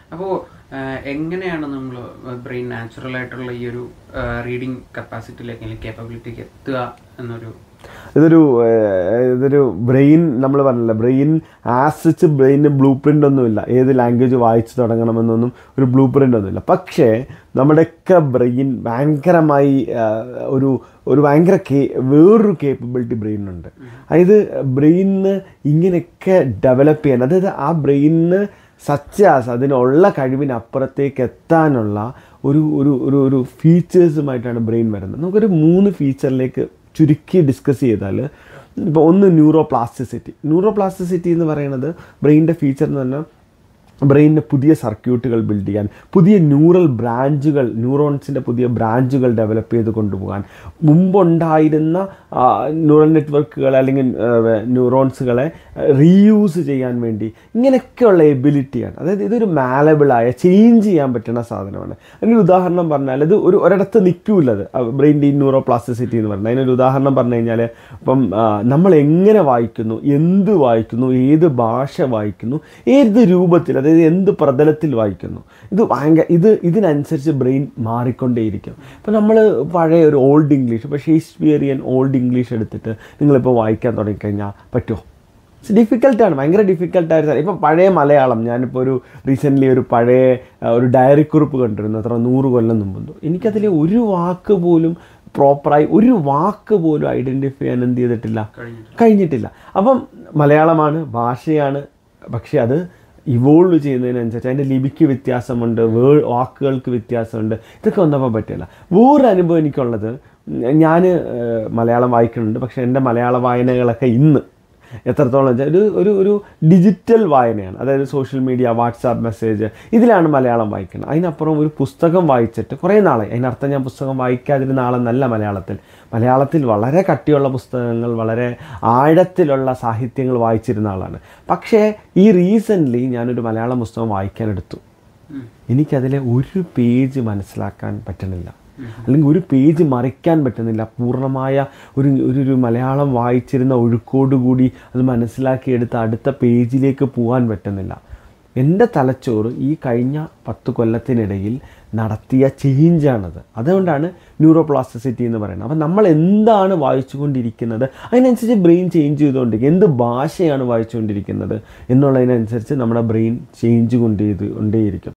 അപ്പോൾ എങ്ങനെയാണ് നമ്മൾ ബ്രെയിൻ നാച്ചുറൽ ആയിട്ടുള്ള ഈ ഒരു റീഡിങ് കപ്പാസിറ്റിയിലേക്ക് അല്ലെങ്കിൽ കേപ്പബിലിറ്റിക്ക് എത്തുക എന്നൊരു ഇതൊരു ഏഹ്, ഇതൊരു ബ്രെയിൻ നമ്മൾ പറഞ്ഞില്ല ബ്രെയിൻ ആസിച്ച് ബ്രെയിന് ബ്ലൂ പ്രിൻ്റ് ഒന്നുമില്ല ഏത് ലാംഗ്വേജ് വായിച്ച് തുടങ്ങണമെന്നൊന്നും ഒരു ബ്ലൂ പ്രിൻ്റ് ഒന്നുമില്ല പക്ഷേ നമ്മുടെയൊക്കെ ബ്രെയിൻ ഭയങ്കരമായി ആഹ്, ഒരു ഒരു ഭയങ്കര കേ വേറൊരു കേപ്പബിലിറ്റി ബ്രെയിനുണ്ട് അതായത് ബ്രെയിനിന് ഇങ്ങനെയൊക്കെ ഡെവലപ്പ് ചെയ്യാൻ അതായത് ആ ബ്രെയിനിന് സച്ചാസ് അതിനുള്ള കഴിവിനപ്പുറത്തേക്ക് എത്താനുള്ള ഒരു ഒരു ഒരു ഒരു ഫീച്ചേഴ്സുമായിട്ടാണ് ബ്രെയിൻ വരുന്നത് നമുക്കൊരു മൂന്ന് ഫീച്ചറിലേക്ക് ചുരുക്കി ഡിസ്കസ് ചെയ്താൽ ഇപ്പോൾ ഒന്ന് ന്യൂറോ പ്ലാസ്റ്റിസിറ്റി ന്യൂറോ പ്ലാസ്റ്റിസിറ്റി എന്ന് പറയുന്നത് ബ്രെയിനിൻ്റെ ഫീച്ചർ എന്ന് പറഞ്ഞാൽ ബ്രെയിനിന് പുതിയ സർക്യൂട്ടുകൾ ബിൽഡ് ചെയ്യാൻ പുതിയ ന്യൂറൽ ബ്രാഞ്ചുകൾ ന്യൂറോൺസിൻ്റെ പുതിയ ബ്രാഞ്ചുകൾ ഡെവലപ്പ് ചെയ്ത് കൊണ്ടുപോകാൻ മുമ്പുണ്ടായിരുന്ന ന്യൂറൽ നെറ്റ്വർക്കുകൾ അല്ലെങ്കിൽ ന്യൂറോൺസുകളെ റീയൂസ് ചെയ്യാൻ വേണ്ടി ഇങ്ങനെയൊക്കെയുള്ള എബിലിറ്റിയാണ് അതായത് ഇതൊരു മാലബിളായ ചേഞ്ച് ചെയ്യാൻ പറ്റുന്ന സാധനമാണ് അതിനൊരു ഉദാഹരണം പറഞ്ഞാൽ ഇത് ഒരു ഒരിടത്ത് നിൽക്കൂല അത് ബ്രെയിൻ്റെ ഈ ന്യൂറോ പ്ലാസ്റ്റിസിറ്റി എന്ന് പറഞ്ഞാൽ അതിനൊരു ഉദാഹരണം പറഞ്ഞു കഴിഞ്ഞാൽ ഇപ്പം ആ, നമ്മൾ എങ്ങനെ വായിക്കുന്നു എന്ത് വായിക്കുന്നു ഏത് ഭാഷ വായിക്കുന്നു ഏത് രൂപത്തിൽ അതായത് എന്ത് പ്രതലത്തിൽ വായിക്കുന്നു ഇത് ഭയങ്കര ഇത് ഇതിനനുസരിച്ച് ബ്രെയിൻ മാറിക്കൊണ്ടേയിരിക്കും ഇപ്പം നമ്മൾ പഴയ ഒരു ഓൾഡ് ഇംഗ്ലീഷ് ഇപ്പോൾ ഷേക്സ്പിയറിയൻ ഓൾഡ് ഇംഗ്ലീഷ് എടുത്തിട്ട് നിങ്ങളിപ്പോൾ വായിക്കാൻ തുടങ്ങിക്കഴിഞ്ഞാൽ പറ്റുമോ ഇറ്റ്സ് ഡിഫിക്കൽട്ടാണ് ഭയങ്കര ഡിഫിക്കൽട്ടായിരുന്നു ഇപ്പം പഴയ മലയാളം ഞാനിപ്പോൾ ഒരു റീസെൻ്റ്ലി ഒരു പഴയ ആ, ഒരു ഡയറി കുറിപ്പ് കണ്ടിരുന്നു അത്ര നൂറ് കൊല്ലം മുമ്പ് എനിക്കതിൽ ഒരു വാക്ക് പോലും പ്രോപ്പറായി ഒരു വാക്ക് പോലും ഐഡൻറ്റിഫൈ ചെയ്യാൻ എന്ത് ചെയ്തിട്ടില്ല കഴിഞ്ഞിട്ടില്ല അപ്പം മലയാളമാണ് ഭാഷയാണ് പക്ഷേ അത് ഇവോൾവ് ചെയ്യുന്നതിനനുസരിച്ച് അതിൻ്റെ ലിപിക്ക് വ്യത്യാസമുണ്ട് വേ വാക്കുകൾക്ക് വ്യത്യാസമുണ്ട് ഇതൊക്കെ വന്നപ്പോൾ പറ്റില്ല വേറൊരു അനുഭവം എനിക്കുള്ളത് ഞാൻ മലയാളം വായിക്കുന്നുണ്ട് പക്ഷേ എൻ്റെ മലയാള വായനകളൊക്കെ ഇന്ന് എത്രത്തോളം വെച്ചാൽ ഒരു ഒരു ഒരു ഡിജിറ്റൽ വായനയാണ് അതായത് സോഷ്യൽ മീഡിയ വാട്സാപ്പ് മെസ്സേജ് ഇതിലാണ് മലയാളം വായിക്കുന്നത് അതിനപ്പുറം ഒരു പുസ്തകം വായിച്ചിട്ട് കുറേ നാളെ അതിനർത്ഥം ഞാൻ പുസ്തകം വായിക്കാതിരുന്ന ആളെന്നല്ല മലയാളത്തിൽ മലയാളത്തിൽ വളരെ കട്ടിയുള്ള പുസ്തകങ്ങൾ വളരെ ആഴത്തിലുള്ള സാഹിത്യങ്ങൾ വായിച്ചിരുന്ന ആളാണ് പക്ഷേ ഈ റീസെൻ്റ്ലി ഞാനൊരു മലയാളം പുസ്തകം വായിക്കാനെടുത്തു എനിക്കതിലെ ഒരു പേജ് മനസ്സിലാക്കാൻ പറ്റണില്ല അല്ലെങ്കിൽ ഒരു പേജ് മറിക്കാൻ പറ്റുന്നില്ല പൂർണ്ണമായ ഒരു ഒരു ഒരു മലയാളം വായിച്ചിരുന്ന ഒഴുക്കോടുകൂടി അത് മനസ്സിലാക്കിയെടുത്ത് അടുത്ത പേജിലേക്ക് പോകാൻ പറ്റുന്നില്ല എൻ്റെ തലച്ചോറ് ഈ കഴിഞ്ഞ പത്ത് കൊല്ലത്തിനിടയിൽ നടത്തിയ ചേഞ്ചാണത് അതുകൊണ്ടാണ് ന്യൂറോപ്ലാസ്റ്റിസിറ്റി എന്ന് പറയുന്നത് അപ്പം നമ്മൾ എന്താണ് വായിച്ചുകൊണ്ടിരിക്കുന്നത് അതിനനുസരിച്ച് ബ്രെയിൻ ചേഞ്ച് ചെയ്തുകൊണ്ടിരിക്കും എന്ത് ഭാഷയാണ് വായിച്ചുകൊണ്ടിരിക്കുന്നത് എന്നുള്ളതിനനുസരിച്ച് നമ്മുടെ ബ്രെയിൻ ചേഞ്ച് കൊണ്ടേ കൊണ്ടേയിരിക്കും